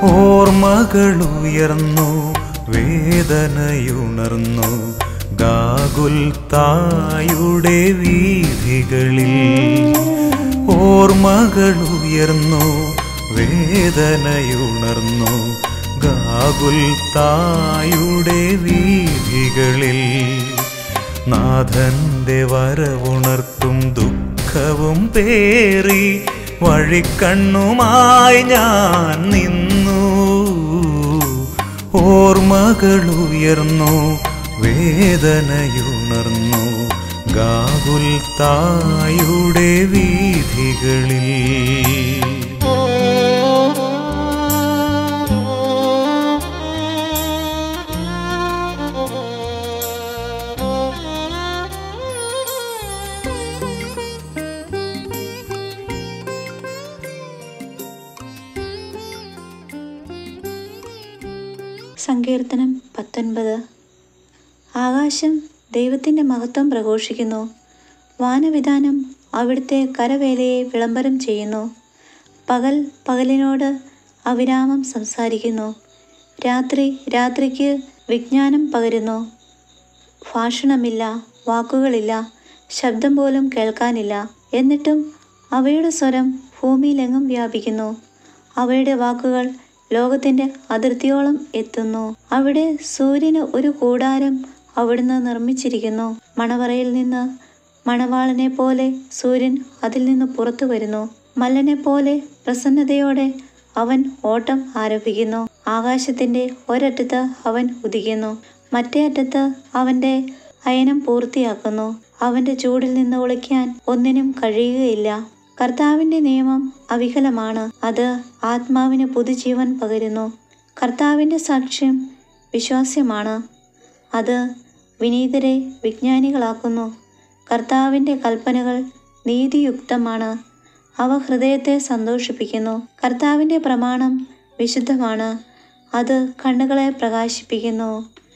ഓർമ്മകളുയർന്നു വേദനയുണർന്നു ഗാഗുൽ തായുടെ വീഥികളിൽ ഓർമ്മകളുയർന്നു വേദനയുണർന്നു ഗാഗുൽ തായുടെ വീഥികളിൽ നാഥന്റെ വരവുണർത്തും ദുഃഖവും പേറി വഴിക്കണ്ണുമായി ഞാൻ നിന്നു ഓർമ്മകളുയർന്നു വേദനയുണർന്നു ഗാകുൽ തായുടെ വീഥികളിൽ സങ്കീർത്തനം പത്തൊൻപത് ആകാശം ദൈവത്തിൻ്റെ മഹത്വം പ്രഘോഷിക്കുന്നു വാനവിധാനം അവിടുത്തെ കരവേലയെ വിളംബരം ചെയ്യുന്നു പകൽ പകലിനോട് അവിരാമം സംസാരിക്കുന്നു രാത്രി രാത്രിക്ക് വിജ്ഞാനം പകരുന്നു ഭാഷണമില്ല വാക്കുകളില്ല ശബ്ദം പോലും കേൾക്കാനില്ല എന്നിട്ടും അവയുടെ സ്വരം ഭൂമിയിലെങ്ങും വ്യാപിക്കുന്നു അവയുടെ വാക്കുകൾ ലോകത്തിൻ്റെ അതിർത്തിയോളം എത്തുന്നു അവിടെ സൂര്യന് ഒരു കൂടാരം അവിടുന്ന് നിർമ്മിച്ചിരിക്കുന്നു മണവറയിൽ നിന്ന് മണവാളനെ പോലെ സൂര്യൻ അതിൽ നിന്ന് പുറത്തു വരുന്നു മല്ലനെ പോലെ പ്രസന്നതയോടെ അവൻ ഓട്ടം ആരംഭിക്കുന്നു ആകാശത്തിന്റെ ഒരറ്റത്ത് അവൻ ഉദിക്കുന്നു മറ്റേ അറ്റത്ത് അവന്റെ അയനം പൂർത്തിയാക്കുന്നു അവന്റെ ചൂടിൽ നിന്ന് ഒളിക്കാൻ ഒന്നിനും കഴിയുകയില്ല കർത്താവിന്റെ നിയമം അവികലമാണ് അത് ആത്മാവിന് പുതുജീവൻ പകരുന്നു കർത്താവിന്റെ സാക്ഷ്യം വിശ്വാസ്യമാണ് അത് വിനീതരെ വിജ്ഞാനികളാക്കുന്നു കർത്താവിന്റെ കൽപ്പനകൾ നീതിയുക്തമാണ് അവ ഹൃദയത്തെ സന്തോഷിപ്പിക്കുന്നു കർത്താവിന്റെ പ്രമാണം വിശുദ്ധമാണ് അത് കണ്ണുകളെ പ്രകാശിപ്പിക്കുന്നു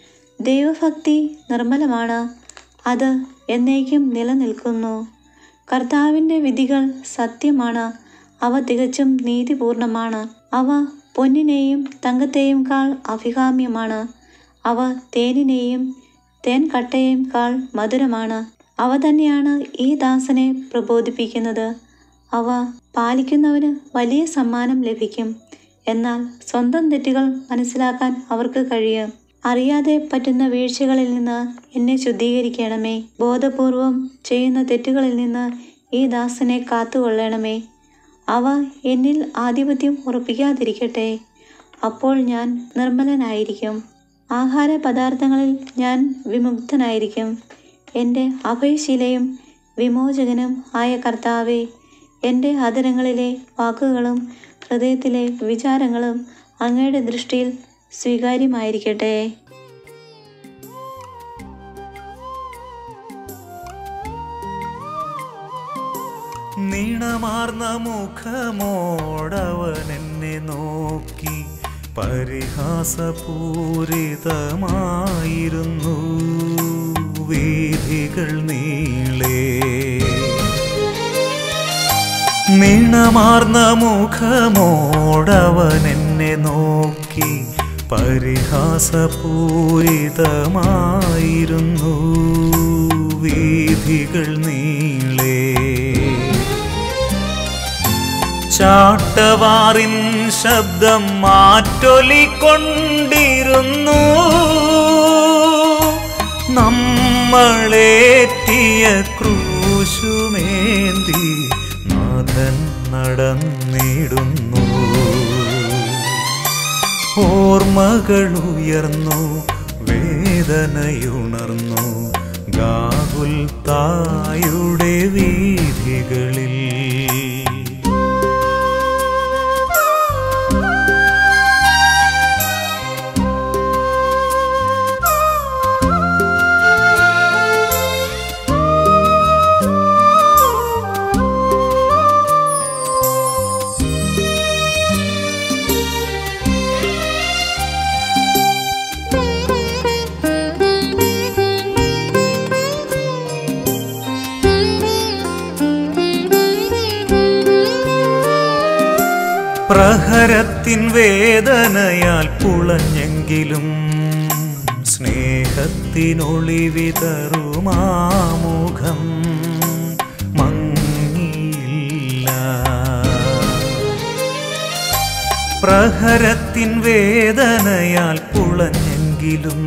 ദൈവഭക്തി നിർമ്മലമാണ് അത് എന്നേക്കും നിലനിൽക്കുന്നു കർത്താവിൻ്റെ വിധികൾ സത്യമാണ് അവ തികച്ചും നീതിപൂർണമാണ് അവ പൊന്നിനെയും തങ്കത്തെയും കാൾ അഭികാമ്യമാണ് അവ തേനിനെയും തേൻകട്ടയെയും കാൾ മധുരമാണ് അവ തന്നെയാണ് ഈ ദാസനെ പ്രബോധിപ്പിക്കുന്നത് അവ പാലിക്കുന്നവന് വലിയ സമ്മാനം ലഭിക്കും എന്നാൽ സ്വന്തം തെറ്റുകൾ മനസ്സിലാക്കാൻ അവർക്ക് കഴിയും അറിയാതെ പറ്റുന്ന വീഴ്ചകളിൽ നിന്ന് എന്നെ ശുദ്ധീകരിക്കണമേ ബോധപൂർവം ചെയ്യുന്ന തെറ്റുകളിൽ നിന്ന് ഈ ദാസനെ കാത്തുകൊള്ളണമേ അവ എന്നിൽ ആധിപത്യം ഉറപ്പിക്കാതിരിക്കട്ടെ അപ്പോൾ ഞാൻ നിർമ്മലനായിരിക്കും ആഹാര പദാർത്ഥങ്ങളിൽ ഞാൻ വിമുക്തനായിരിക്കും എൻ്റെ അഭയശീലയും വിമോചകനും ആയ കർത്താവെ എൻ്റെ ആദരങ്ങളിലെ വാക്കുകളും ഹൃദയത്തിലെ വിചാരങ്ങളും അങ്ങയുടെ ദൃഷ്ടിയിൽ സ്വീകാര്യമായിരിക്കട്ടെ നീണമാർന്ന മുഖമോടവൻ എന്നെ നോക്കി പരിഹാസപൂരിതമായിരുന്നു വീഥികൾ നീളേ നീണമാർന്ന മുഖമോടവൻ എന്നെ നോക്കി പരിഹാസപൂരിതമായിരുന്നു വീഥികൾ നീളേ ചാട്ടവാറിൻ ശബ്ദം മാറ്റൊലിക്കൊണ്ടിരുന്നു നമ്മളേറ്റിയ ക്രൂശുമേന്തി നാഥൻ നടന്നിടുന്നു ഓർമ്മകളുയർന്നു വേദനയുണർന്നു ഗാകുൽ തായുടെ വീഥികളിൽ പ്രഹരത്തിൻ വേദനയാൽ പുളഞ്ഞെങ്കിലും സ്നേഹത്തിനൊളിവിതറുമാമുഖം മങ്ങിയില്ല പ്രഹരത്തിൻ വേദനയാൽ പുളഞ്ഞെങ്കിലും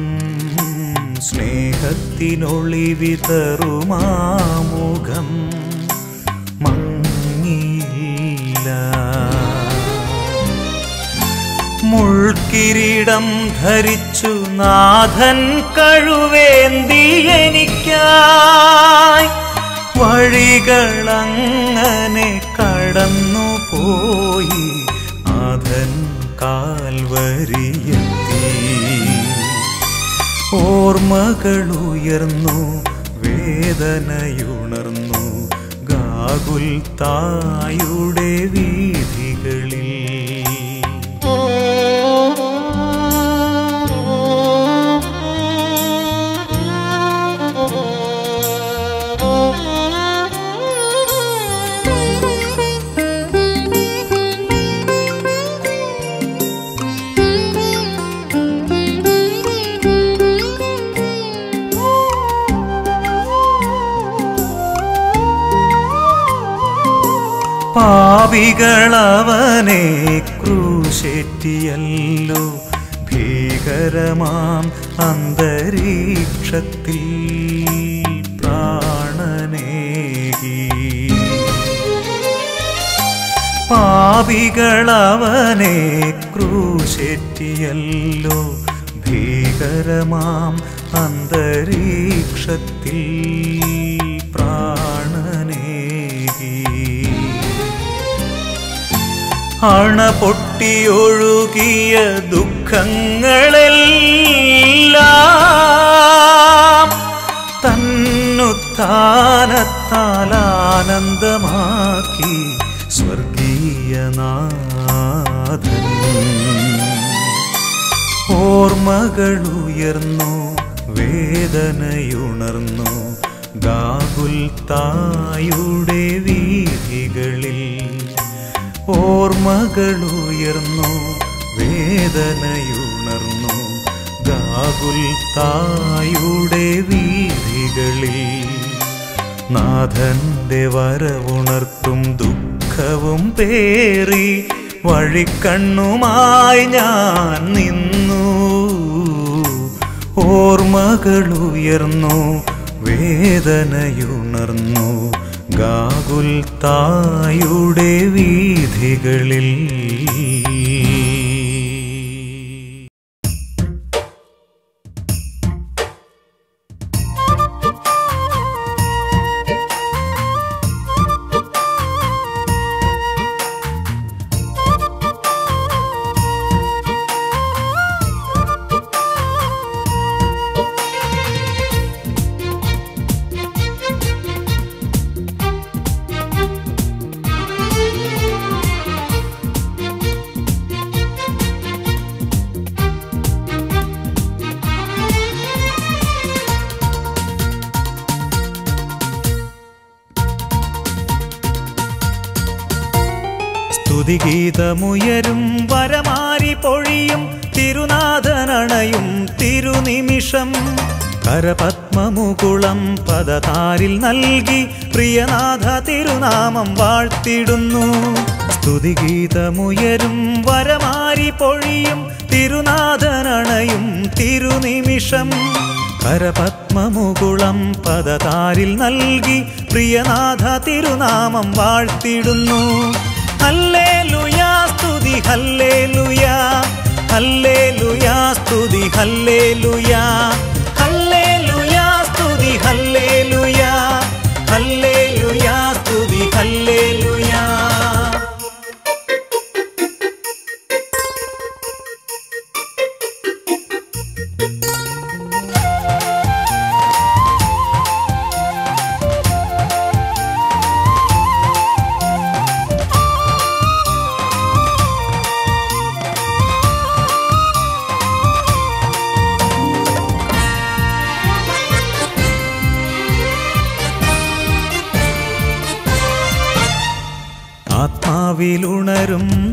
സ്നേഹത്തിനൊളിവിതറുമാമുഖം മങ്ങിയില്ല മുൾക്കിരീടം ധരിച്ചു നാഥൻ കഴുവേന്തി എനിക്കായി വഴികളങ്ങനെ കടന്നു പോയി നാഥൻ കാൽവരിയെത്തി ഓർമ്മകളുയർന്നു വേദനയുണർന്നു ഗാകുൽ തായുടെ വീഥികളിൽ പാപികളവനെ ക്രൂശേറ്റിയല്ലോ ഭീകരമാം അന്തരീക്ഷത്തിൽ പ്രാണനേകി പാപികളവനെ ക്രൂശേറ്റിയല്ലോ ഭീകരമാം അന്തരീക്ഷത്തിൽ പ്രാണനേകി അണ പൊട്ടിയൊഴുകിയ ദുഃഖങ്ങളെല്ലാം തന്നുത്താനത്താൽ ആനന്ദമാക്കി സ്വർഗീയനാഥൻ ഓർമ്മകളുയർന്നു വേദനയുണർന്നു ഗാകുൽ തായുടെ വീഥികളിൽ ഓർമ്മകളുയർന്നു വേദനയുണർന്നു ഗാകുൽ തായുടെ വീഥികളിൽ നാഥന്റെ വരവുണർത്തും ദുഃഖവും പേറി വഴിക്കണ്ണുമായി ഞാൻ നിന്നു ഓർമ്മകളുയർന്നു വേദനയുണർന്നു ഗാകുൽ തായുടെ വീഥികളിൽ സ്തുതിഗീതമുയരും വരമാരി പൊഴിയും തിരുനാഥനണയും തിരുനിമിഷം കരപത്മമുകുളം പദതാരിൽ നൽകി പ്രിയനാഥ തിരുനാമം വാഴ്ത്തിടുന്നു സ്തുതിഗീതമുയരും വരമാരി പൊഴിയും തിരുനാഥനണയും തിരുനിമിഷം കരപത്മമുകുളം പദതാരിൽ നൽകി പ്രിയനാഥ തിരുനാമം വാഴ്ത്തിടുന്നു ഹല്ലേലൂയാ സ്തുതി ഹല്ലേലൂയാ ഹല്ലേലൂയാ സ്തുതി ഹല്ലേലൂയാ ഹല്ലേലൂയാ സ്തുതി ഹല്ലേലൂയാ ഹല്ലേലൂയാ സ്തുതി ഹല്ലേലൂയാ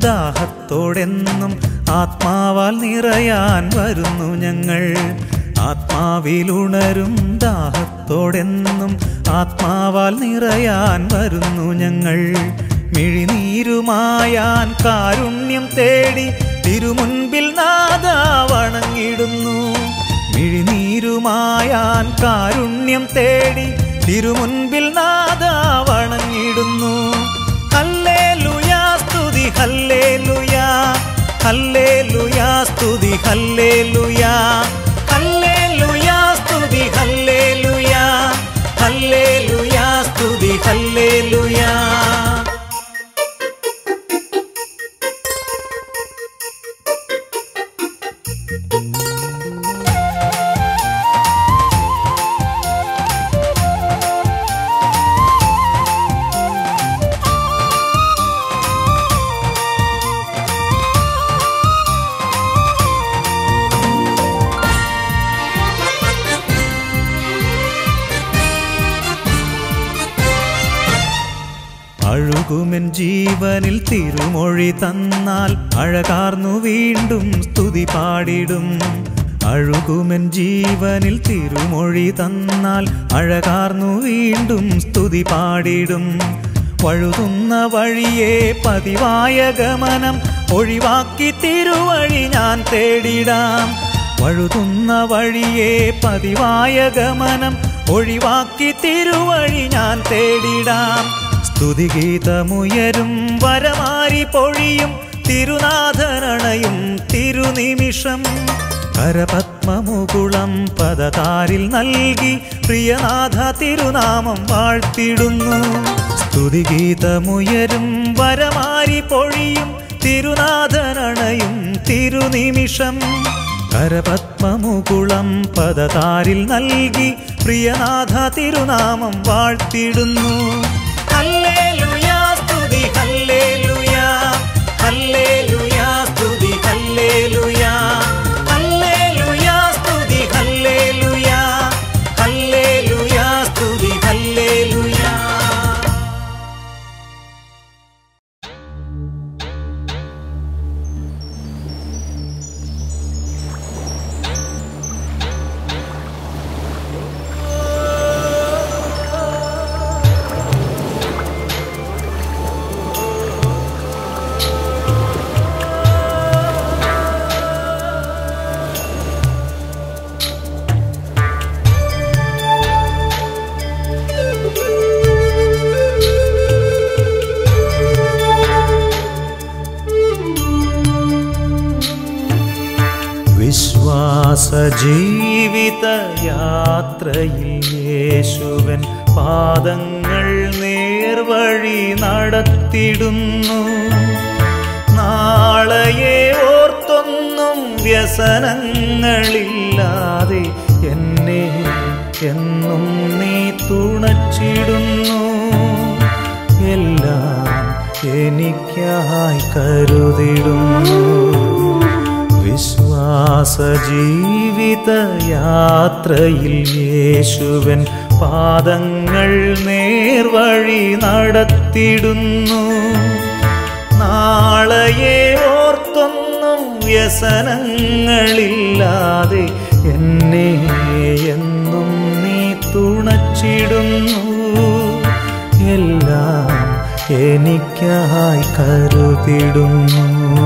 ദാഹത്തോടെന്നും ആത്മാവാൽ നിറയാൻ വരുന്നു ഞങ്ങൾ ആത്മാവിലുണരും ദാഹത്തോടെന്നും ആത്മാവാൽ നിറയാൻ വരുന്നു ഞങ്ങൾ മിഴിനീരുമായാൻ കാരുണ്യം തേടി തിരുമുൻപിൽ നാദ വണങ്ങിടുന്നു മിഴിനീരുമായാൻ കാരുണ്യം തേടി തിരുമുൻപിൽ നാദ വണങ്ങിടുന്നു ഹല്ലേലൂയാ സ്തുതി ഹല്ലേലൂയാ ഹല്ലേലൂയാ സ്തുതി ഹല്ലേലൂയാ ഹല്ലേലൂയാ സ്തുതി ഹല്ലേലൂയാ ഹല്ലേലൂയാ സ്തുതി ഹല്ലേലൂയാ അഴുകുമെൻ ജീവനിൽ തിരുമൊഴി തന്നാൽ അഴകാർന്നു വീണ്ടും സ്തുതി പാടിടും അഴുകുമെൻ ജീവനിൽ തിരുമൊഴി തന്നാൽ അഴകാർന്നു വീണ്ടും സ്തുതി പാടിടും വഴുതുന്ന വഴിയെ പതിവായ ഗമനം ഒഴിവാക്കി തിരുവഴി ഞാൻ തേടിടാം വഴുതുന്ന വഴിയെ പതിവായ ഗമനം ഒഴിവാക്കി തിരുവഴി ഞാൻ തേടിടാം സ്തുതിഗീതമുയരും വരമാരി പൊഴിയും തിരുനാഥനണയും തിരുനിമിഷം കരപത്മമുകുളം പദതാരിൽ നൽകി പ്രിയനാഥ തിരുനാമം വാഴ്ത്തിടുന്നു സ്തുതിഗീതമുയരും വരമാരി പൊഴിയും തിരുനാഥനണയും തിരുനിമിഷം കരപത്മമുകുളം പദതാരിൽ നൽകി പ്രിയനാഥ തിരുനാമം വാഴ്ത്തിടുന്നു ഹല്ലേലൂയാ സ്തുതി ഹല്ലേലൂയാ ഹല്ലേലൂയാ സ്തുതി ഹല്ലേലൂയാ ഹല്ലേലൂയാ സ്തുതി ഹല്ലേലൂയാ ഹല്ലേലൂയാ സ്തുതി ഹല്ലേലൂയാ വിശ്വാസ ജീവിത യാത്രയിൽ യേശുവൻ പാദങ്ങൾ നേർവഴി നടത്തിടുന്നു നാളെയെ ഓർത്തൊന്നും വ്യസനങ്ങളില്ലാതെ എന്നെ എന്നും നീ തുണച്ചിടുന്നു എല്ലാം എനിക്കായി കരുതിടുന്നു വിശ്വാസ ജീവിത യാത്രയിൽ യേശുവൻ പാദങ്ങൾ നേർവഴി നടത്തിടുന്നു നാളെയെ ഓർത്തൊന്നും വ്യസനങ്ങളില്ലാതെ എന്നെ എന്നും നീ തുണച്ചിടുന്നു എല്ലാം എനിക്കായി കരുതിടുന്നു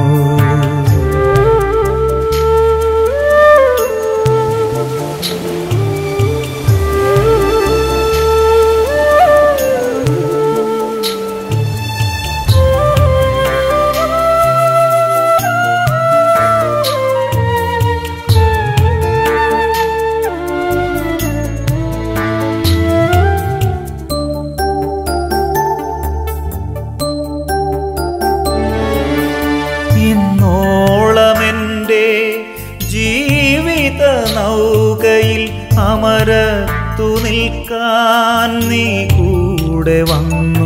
ഇന്നോളമെൻ്റെ ജീവിത നൗകയിൽ അമരത്തു നിൽക്കാൻ നീ കൂടെ വന്നു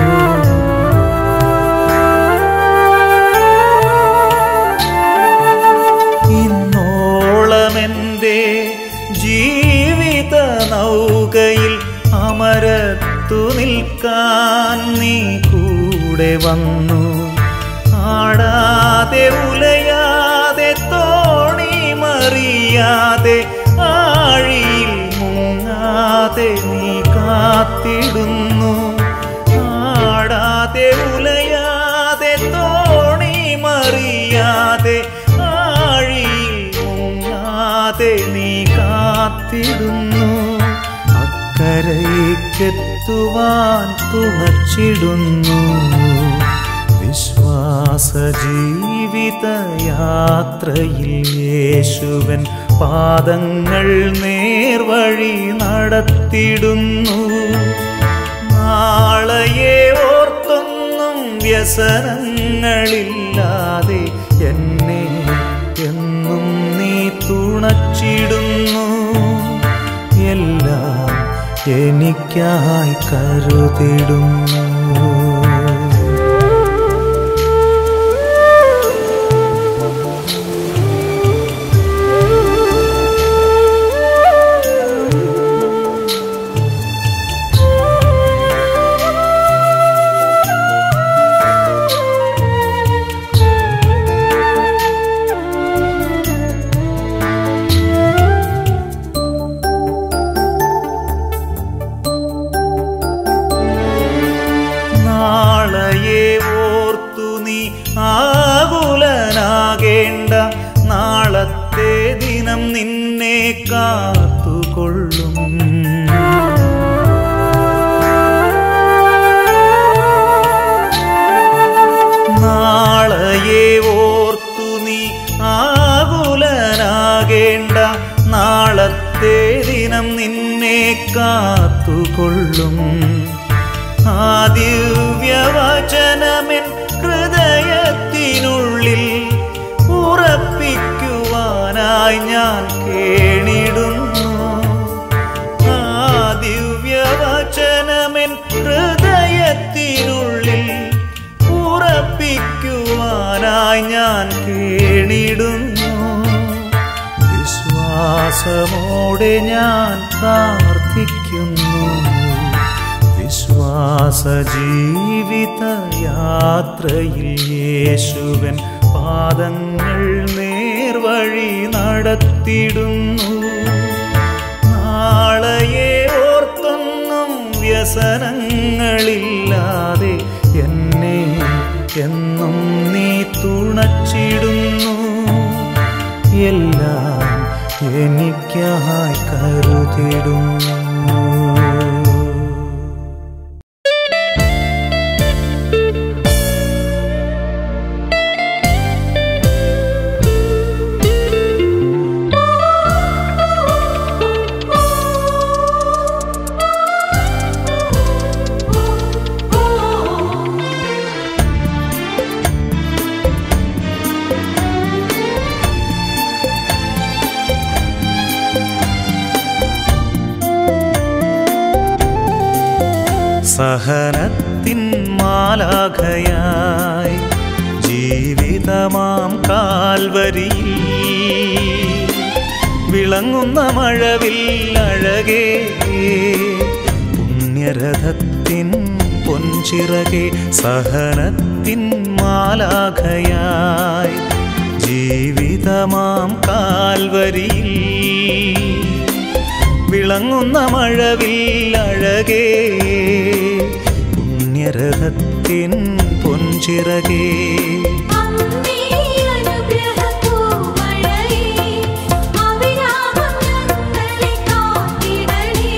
ഇന്നോളമെൻ്റെ ജീവിത നൗകയിൽ അമരത്തു നിൽക്കാൻ നീ കൂടെ വന്നു ആടാ വിളിക്കെത്തുവാൻ തുണച്ചിടുന്നു വിശ്വാസ ജീവിത യാത്രയിൽ യേശുവൻ പാദങ്ങൾ നേർവഴി നടത്തിടുന്നു നാളെയെ ഓർത്തൊന്നും വ്യസനങ്ങളില്ലാതെ എന്നെ എന്നും നീ തുണച്ചിടുന്നു എല്ലാം എനിക്കായി കരുതിടുന്നു നാളെയെ ഓർത്തു നീ ആകുലനാകേണ്ട നാളത്തെ ദിനം നിന്നെ കാത്തുകൊള്ളും നാളെയെ ഓർത്തു നീ ആകുലനാകേണ്ട നാളത്തെ ദിനം നിന്നെ കാത്തുകൊള്ളും ആ ദിവ്യവചനമെൻ ഹൃദയത്തിനുള്ളിൽ ഉറപ്പിക്കുവാനായി ഞാൻ കേണിടുന്നു ആ ദിവ്യവചനമെൻ ഹൃദയത്തിനുള്ളിൽ ഉറപ്പിക്കുവാനായി ഞാൻ കേണിടുന്നു വിശ്വാസമോടെ ഞാൻ പ്രാർത്ഥിക്കുന്നു വിശ്വാസ ജീവിത യാത്രയിൽ യേശുവൻ പാദങ്ങൾ നേർവഴി നടത്തിടുന്നു നാളെയെ ഓർത്തൊന്നും വ്യസനങ്ങളില്ലാതെ എന്നെ എന്നും നീ തുണച്ചിടുന്നു എല്ലാം എനിക്കായി കരുതിടുന്നു സഹനത്തിൻ മാലാഖയായി ജീവിതമാം കാൽവരിയിൽ വിളങ്ങുന്ന മഴവിൽ അഴകേ പുണ്യരഥത്തിൻ പൊൻചിറകെ സഹനത്തിൻ മാലാഖയായി ജീവിതമാം കാൽവരിയിൽ വിളങ്ങുന്ന മഴവിൽ അഴകേ പുണ്യരഥത്തിൻ പൊൻചിറകേ അമ്മേ അനുഗ്രഹപൂമഴയേ അവിരാമം ഞങ്ങളെ കാത്തിടണേ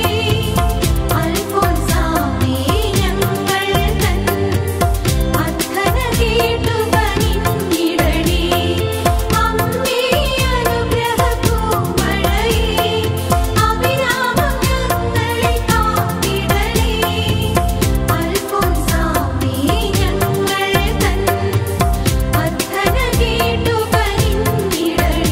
അൽഫോൻസാമേ ഞങ്ങൾ തൻ അർത്ഥന കേട്ടു കനിഞ്ഞിടണേ അമ്മേ അനുഗ്രഹപൂമഴയേ അവിരാമം ഞങ്ങളെ കാത്തിടണേ അൽഫോൻസാമേ ഞങ്ങൾ തൻ അർത്ഥന കേട്ടു കനിഞ്ഞിടണേ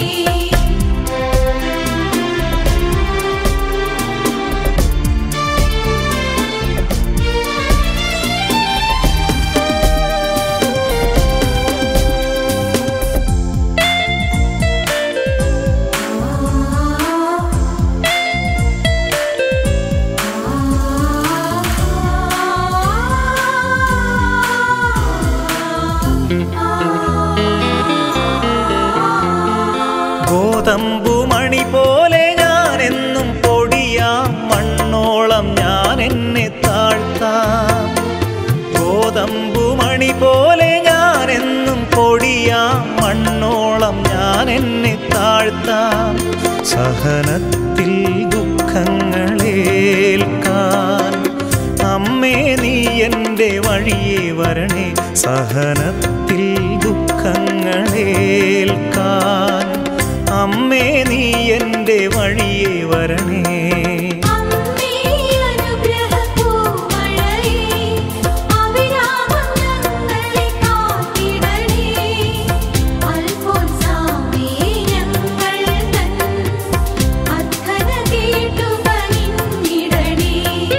ഗോതമ്പുമണി പോലെ ഞാൻ എന്നും പൊടിയാം മണ്ണോളം ഞാൻ എന്നെ താഴ്ത്താം ഗോതമ്പുമണി പോലെ ഞാൻ എന്നും പൊടിയാം മണ്ണോളം ഞാൻ എന്നെ താഴ്ത്താം സഹനത്തിൽ ദുഃഖ ദുഃഖങ്ങളേൽക്കാൻ അമ്മേ നീ എൻ്റെ വഴിയെ വരണേ സഹനത്തിൽ ദുഃഖങ്ങളേൽക്കാൻ അമ്മേ നീ എൻ്റെ വഴിയെ വരണേ അമ്മേ അനുഗ്രഹപ്പൂമഴയേ അവിരാമം ഞങ്ങളെ കാത്തിടണേ അൽഫോൻസാമേ ഞങ്ങൾ തൻ അർത്ഥന കേട്ടു കനിഞ്ഞിടണേ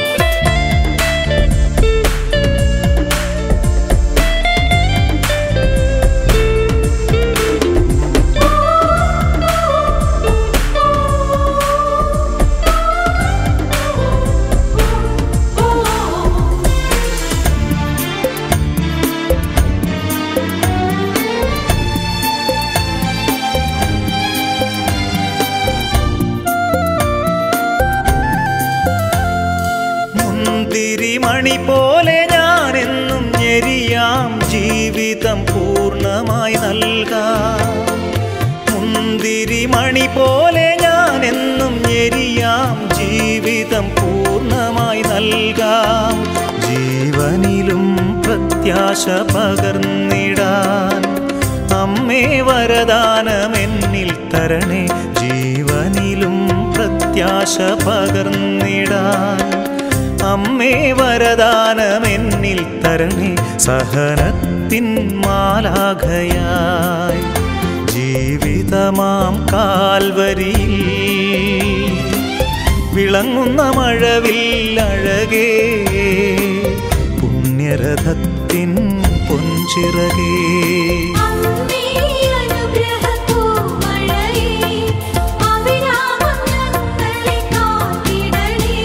മുന്തിരി മണി പോലെ ഞാനെന്നും ഞെരിയാം ജീവിതം പൂർണ്ണമായി നൽകാം മുന്തിരി മണി പോലെ ഞാനെന്നും ഞെരിയാം ജീവിതം പൂർണ്ണമായി നൽകാം ജീവനിലും പ്രത്യാശ പകർന്നിടാൻ അമ്മേ വരദാനമെന്നിൽ തരണേ ജീവനിലും പ്രത്യാശ പകർന്നിടാൻ അമ്മേ വരദാനമെന്നിൽ തരണേ സഹനത്തിൻ മാലാഖയായി ജീവിതമാം കാൽവരിയിൽ വിളങ്ങുന്ന മഴവില്ലഴകേ പുണ്യരഥത്തിൻ പൊൻചിറകേ അമ്മേ അനുഗ്രഹപ്പൂമഴയേ അവിരാമം ഞങ്ങളെ കാത്തിടണേ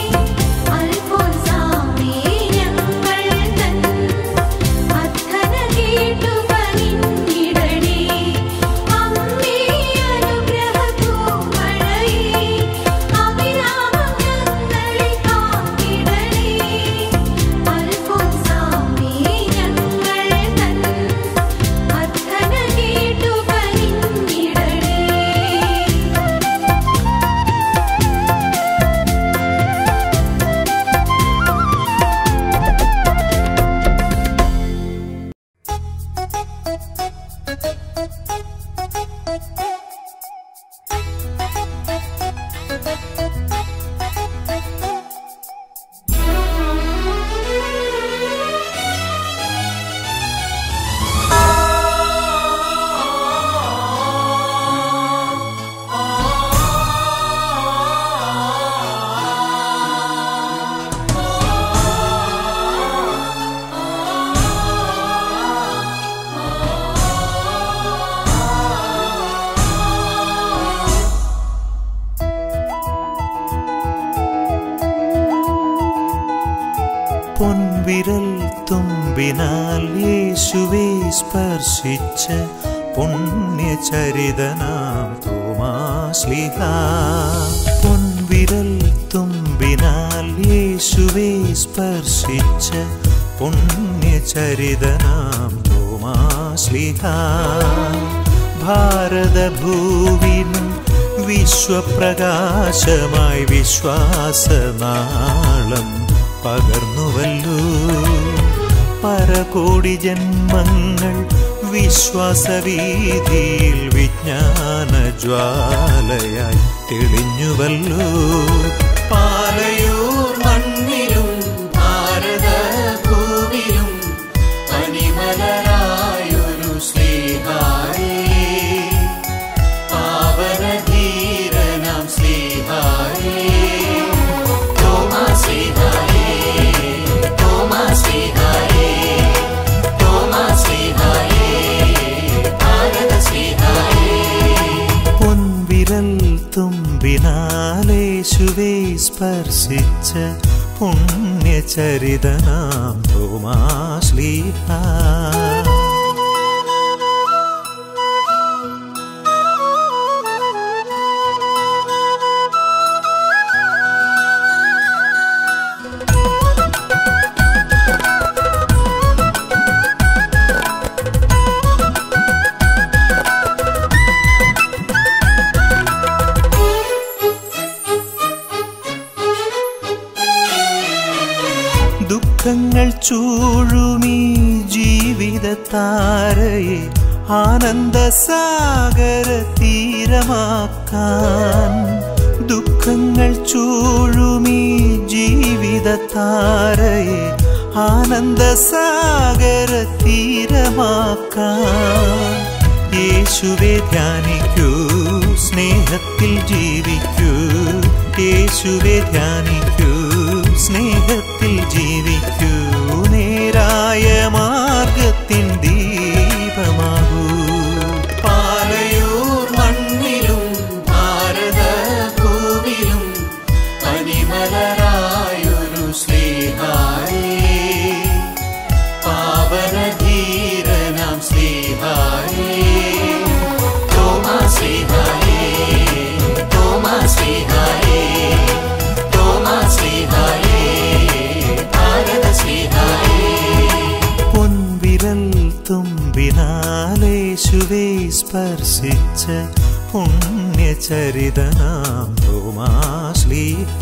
അൽഫോൻസാമേ ഞങ്ങൾ തൻ അർത്ഥന കേട്ടു കനിഞ്ഞിടണേ അമ്മേ അനുഗ്രഹപ്പൂമഴയേ അവിരാമം ഞങ്ങളെ കാത്തിടണേ അൽഫോൻസാമേ ഞങ്ങൾ തൻ അർത്ഥന കേട്ടു കനിഞ്ഞിടണേ പൊൻവിരൽ തുമ്പിനാൽ യേശുവെ സ്പർശിച്ച പുണ്യചരിതനാം തോമാശ്ലിഹ പൊൻവിരൽ തുമ്പിനാൽ യേശുവെ സ്പർശിച്ച പുണ്യചരിതനാം തോമാശ്ലിഹ ഭാരതഭൂവിനും വിശ്വപ്രകാശമായി വിശ്വാസനാളം പകർന്നുവല്ലോ പരകോടി ജന്മങ്ങൾ വിശ്വാസവീതിയിൽ വിജ്ഞാന ജ്വാലയായി തെളിഞ്ഞുവല്ലോ പാലയൂർ മണ്ണിലും ഭാരത ഭൂവിലും പനിമലരായൊരു ശ്രീഹായേ പാവനധീരനാം ശ്രീഹായേ തോമാ ശ്രീഹായേ തോമാ ശ്രീഹായേ തോമാ ശ്രീഹായേ ഭാരത ശ്രീഹായേ പൊൻവിരൽ തുമ്പിനാലേശുവേ സ്പർശിച്ച പുണ്യചരിതനാം തോമാശ്ലീഹ താരയെ ആനന്ദസാഗര തീരമാക്കാൻ ദുഃഖങ്ങൾ ചൂഴുമീ ജീവിത താരയെ ആനന്ദസാഗര തീരമാക്കാൻ യേശുവെ ധ്യാനിക്കൂ സ്നേഹത്തിൽ ജീവിക്കൂ യേശുവെ ധ്യാനിക്കൂ സ്നേഹത്തിൽ ജീവിക്കൂ നേരായ മാർഗത്തിൻ ദീപമാകൂ പാലയൂർ മണ്ണിലും ഭാരത ഭൂവിലും പനിമലരായൊരു ശ്രീഹായേ പാവനധീരനാം ശ്രീഹായേ തോമാ ശ്രീഹായേ തോമാ ശ്രീഹായേ തോമാ ശ്രീഹായേ ഭാരത ശ്രീഹായേ പൊൻവിരൽ തുമ്പിനാലേശുവേ സ്പർശിച്ച പുണ്യചരിതനാം തോമാശ്ലീഹ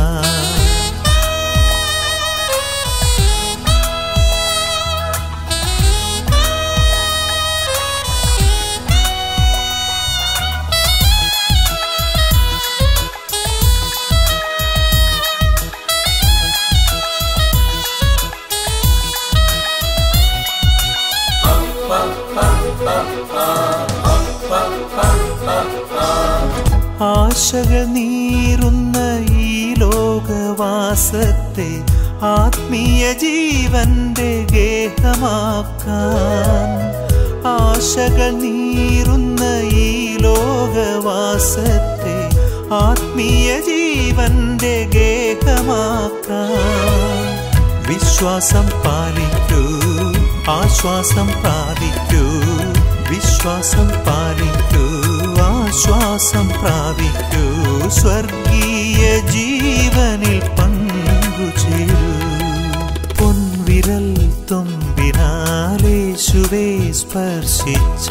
ആശകൾ നീറുന്ന ഈ ലോകവാസത്തെ ആത്മീയ ജീവന്റെ ഗേഹമാക്കാൻ ആശകൾ നീറുന്ന ഈ ലോകവാസത്തെ ആത്മീയ ജീവന്റെ ഗേഹമാക്കാൻ വിശ്വാസം പാലിക്കൂ ആശ്വാസം പ്രാപിക്കൂ വിശ്വാസം പാലിക്കൂ ആശ്വാസം പ്രാപിക്കൂ സ്വർഗീയ ജീവനിൽ പങ്കുചേരൂ പൊൻവിരൽ തുമ്പിനാലേശുവേ സ്പർശിച്ച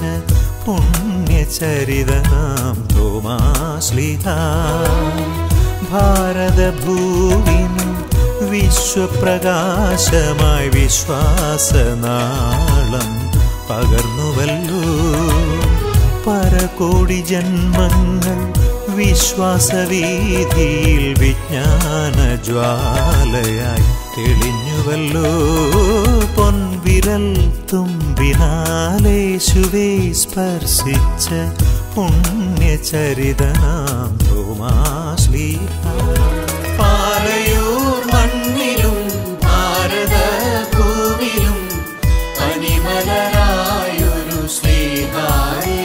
പുണ്യചരിതനാം തോമാശ്ലിഹ ഭാരതഭൂവിനു വിശ്വപ്രകാശമായി വിശ്വാസനാളം പകർന്നുവല്ലോ പരകോടി ജന്മങ്ങൾ വിശ്വാസവീതിയിൽ വിജ്ഞാന ജ്വാലയായി തെളിഞ്ഞുവല്ലോ പൊൻവിരൽ തുമ്പിനാലേശുവേ സ്പർശിച്ച പുണ്യചരിതനാം തോമാശ്ലീഹ പാലയൂർ മണ്ണിലും ഭാരത ഭൂവിലും പനിമലരായൊരു ശ്രീഹായേ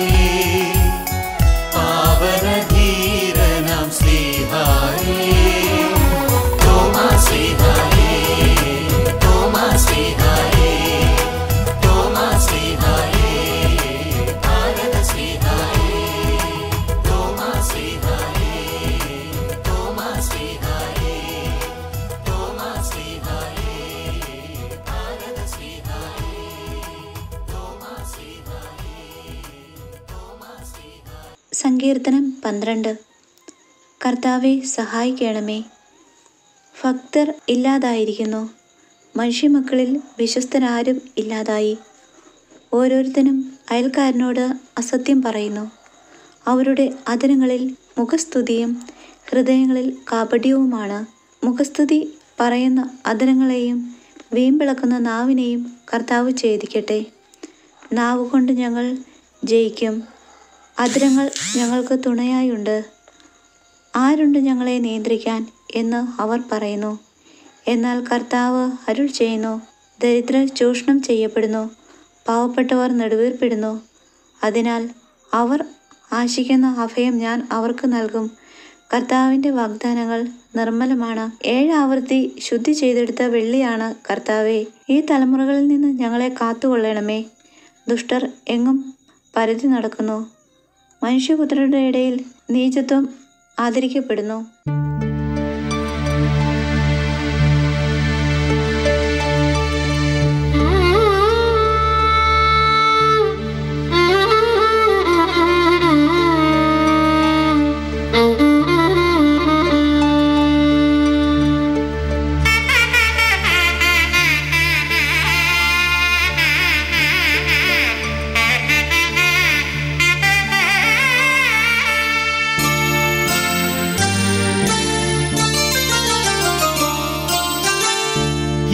പാവനധീരനാം ശ്രീഹായേ തോമാ ശ്രീഹായേ തോമാ ശ്രീഹായേ തോമാ ശ്രീഹായേ ഭാരത ശ്രീഹായേ തോമാ ശ്രീഹായേ തോമാ ശ്രീഹായേ തോമാ ശ്രീഹായേ ഭാരത ശ്രീഹായേ തോമാ ശ്രീഹായേ തോമാ ശ്രീഹായേ സങ്കീർത്തനം പന്ത്രണ്ട് കർത്താവെ സഹായിക്കണമേ ഭക്തർ ഇല്ലാതായിരിക്കുന്നു മനുഷ്യമക്കളിൽ വിശ്വസ്തരാരും ഇല്ലാതായി ഓരോരുത്തനും അയൽക്കാരനോട് അസത്യം പറയുന്നു അവരുടെ അതിരങ്ങളിൽ മുഖസ്തുതിയും ഹൃദയങ്ങളിൽ കാപട്യവുമാണ് മുഖസ്തുതി പറയുന്ന അതിരങ്ങളെയും വീമ്പിളക്കുന്ന നാവിനെയും കർത്താവ് ഛേദിക്കട്ടെ നാവ് കൊണ്ട് ഞങ്ങൾ ജയിക്കും അതിരങ്ങൾ ഞങ്ങൾക്ക് തുണയായുണ്ട് ആരുണ്ട് ഞങ്ങളെ നിയന്ത്രിക്കാൻ എന്ന് അവർ പറയുന്നു എന്നാൽ കർത്താവ് അരുൾ ചെയ്യുന്നു ദരിദ്രർ ചൂഷണം ചെയ്യപ്പെടുന്നു പാവപ്പെട്ടവർ നെടുവീർപ്പിടുന്നു അതിനാൽ അവർ ആശിക്കുന്ന അഭയം ഞാൻ അവർക്ക് നൽകും കർത്താവിൻ്റെ വാഗ്ദാനങ്ങൾ നിർമ്മലമാണ് ഏഴ് ആവർത്തി ശുദ്ധി ചെയ്തെടുത്ത വെള്ളിയാണ് കർത്താവെ ഈ തലമുറകളിൽ നിന്ന് ഞങ്ങളെ കാത്തുകൊള്ളണമേ ദുഷ്ടർ എങ്ങും പരതി നടക്കുന്നു മനുഷ്യപുത്രരുടെ ഇടയിൽ നീചത്വം ആദരിക്കപ്പെടുന്നു Thank you.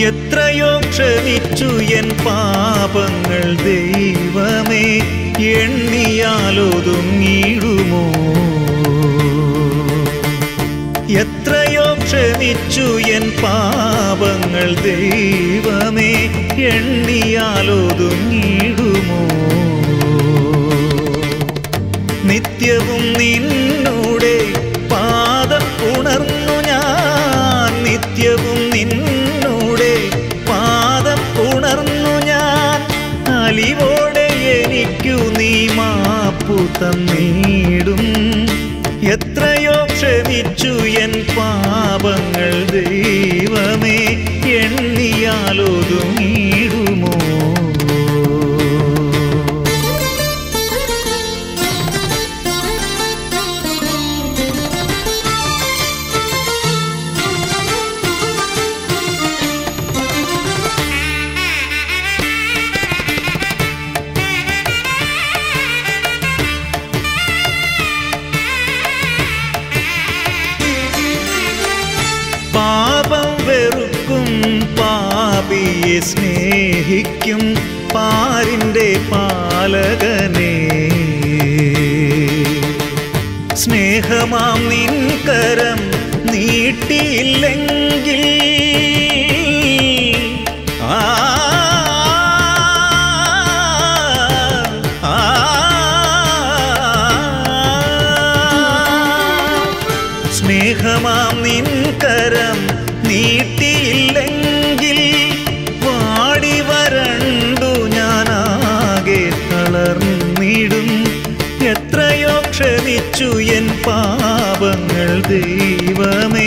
എത്രയോ ക്ഷമിച്ചു എൻ പാപങ്ങൾ ദൈവമേ എണ്ണിയാലൊതുങ്ങിടുമോ എത്രയോ ക്ഷമിച്ചു എൻ പാപങ്ങൾ ദൈവമേ എണ്ണിയാലൊതുങ്ങിടുമോ നിത്യവും നിന്നൂടെ പാദം ഉണർന്നു ഞാൻ നിത്യവും നിന്നൂടെ പാദം ഉണർന്നു ഞാൻ അലിവോടെ എനിക്കു നീ മാപ്പു തന്നീടും എത്രയോ ക്ഷമിച്ചു എൻ പാപങ്ങൾ ദൈവമേ എണ്ണിയാലൊതുങ്ങിടുമോ പാപം വെറുക്കും പാപിയെ സ്നേഹിക്കും പാരിൻ്റെ പാലകനെ സ്നേഹമാം നിൻ കരം നീട്ടിയില്ലെങ്കിൽ ആ ആ, സ്നേഹമാം നിൻ കരം നീട്ടിയില്ലെങ്കിൽ വാടി വരണ്ടു ഞാനാകെ തളർന്നിടും എത്രയോ ക്ഷമിച്ചു എൻ പാപങ്ങൾ ദൈവമേ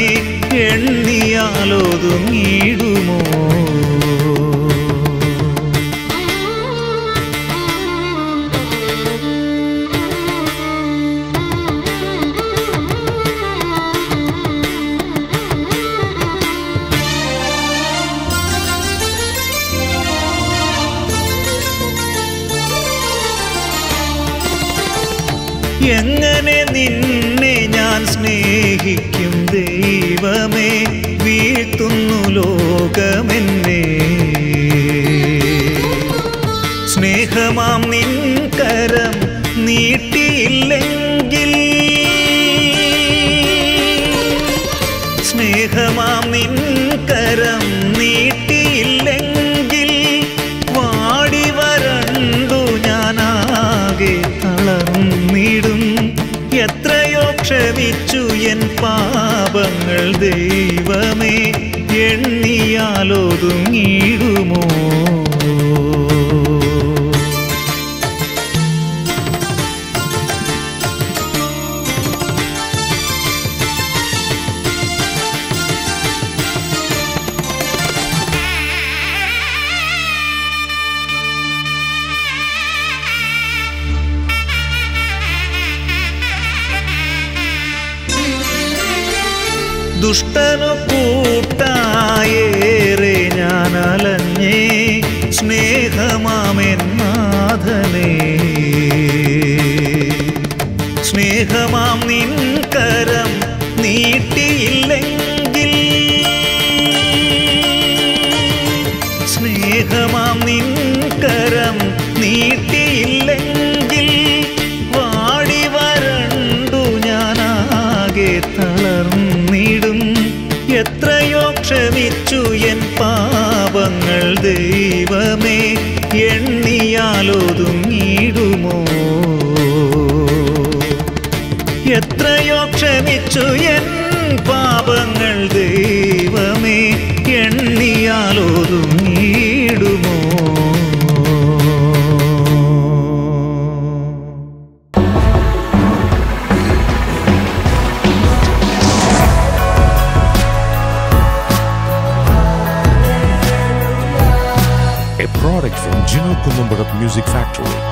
എണ്ണിയാലൊതുങ്ങിടുമോ എങ്ങനെ നിന്നെ ഞാൻ സ്നേഹിക്കും ദൈവമേ വീഴ്ത്തുന്നു ലോകമെന്നെ സ്നേഹമാം നിൻ കരം നീട്ടിയില്ലെങ്കിൽ സ്നേഹമാം നിൻ കരം നീട്ടിയില്ലെങ്കിൽ വാടി വരണ്ടു ഞാനാകെ തളർന്നിടും എത്രയോ ക്ഷമിച്ചു എൻ പാപങ്ങൾ ദൈവമേ എണ്ണിയാലൊതുങ്ങിടുമോ ദുഷ്ടനു കൂട്ടായേറെ ഞാൻ അലഞ്ഞേ സ്നേഹമാമെന്നാഥനേ സ്നേഹമാം നിൻ കരം നീട്ടിയില്ലെങ്കിൽ സ്നേഹമാം നിൻ കരം നീട്ടിയില്ലെങ്കിൽ വാടി വരണ്ടു ഞാനാകെ തളർന്നിടും എത്രയോ ക്ഷമിച്ചു എൻ പാപങ്ങൾ ദൈവമേ എണ്ണിയാലൊതുങ്ങിടുമോ എത്രയോ ക്ഷമിച്ചു എൻ പാപങ്ങൾ ദൈവമേ എണ്ണിയാലൊതുങ്ങിടുമോ a product from Gino Columbarat Music Factory.